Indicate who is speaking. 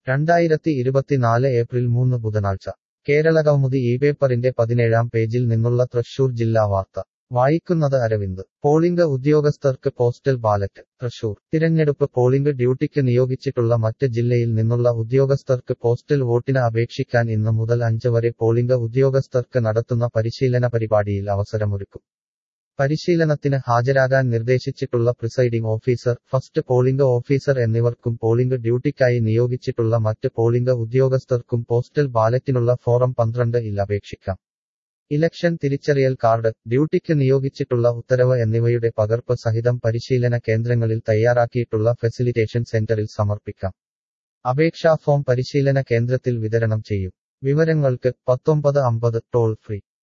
Speaker 1: രണ്ടായിരത്തി ഇരുപത്തിനാല് ഏപ്രിൽ മൂന്ന് ബുധനാഴ്ച കേരളകൗമുദി ഈ പേപ്പറിന്റെ പതിനേഴാം പേജിൽ നിന്നുള്ള തൃശൂർ ജില്ലാ വാർത്ത വായിക്കുന്നത് അരവിന്ദ് പോളിംഗ് ഉദ്യോഗസ്ഥർക്ക് പോസ്റ്റൽ ബാലറ്റ് തൃശൂർ തിരഞ്ഞെടുപ്പ് പോളിംഗ് ഡ്യൂട്ടിക്ക് നിയോഗിച്ചിട്ടുള്ള മറ്റ് ജില്ലയിൽ നിന്നുള്ള ഉദ്യോഗസ്ഥർക്ക് പോസ്റ്റൽ വോട്ടിന് അപേക്ഷിക്കാൻ ഇന്ന് മുതൽ അഞ്ച് വരെ പോളിംഗ് ഉദ്യോഗസ്ഥർക്ക് നടത്തുന്ന പരിശീലന പരിപാടിയിൽ അവസരമൊരുക്കും പരിശീലനത്തിന് ഹാജരാകാൻ നിർദ്ദേശിച്ചിട്ടുള്ള presiding officer first polling officer എന്നിവർക്കും പോളിംഗ് ഡ്യൂട്ടിക്കായി നിയോഗിച്ചിട്ടുള്ള മറ്റ് പോളിംഗ് ഉദ്യോഗസ്ഥർക്കും പോസ്റ്റൽ ബാലറ്റിനുള്ള ഫോറം പന്ത്രണ്ട് ഇൽ അപേക്ഷിക്കാം ഇലക്ഷൻ തിരിച്ചറിയൽ കാർഡ് ഡ്യൂട്ടിക്ക് നിയോഗിച്ചിട്ടുള്ള ഉത്തരവ് എന്നിവയുടെ പകർപ്പ് സഹിതം പരിശീലന കേന്ദ്രങ്ങളിൽ തയ്യാറാക്കിയിട്ടുള്ള ഫെസിലിറ്റേഷൻ സെന്ററിൽ സമർപ്പിക്കാം അപേക്ഷാ ഫോം പരിശീലന കേന്ദ്രത്തിൽ വിതരണം ചെയ്യും വിവരങ്ങൾക്ക് പത്തൊമ്പത് അമ്പത് ടോൾ ഫ്രീ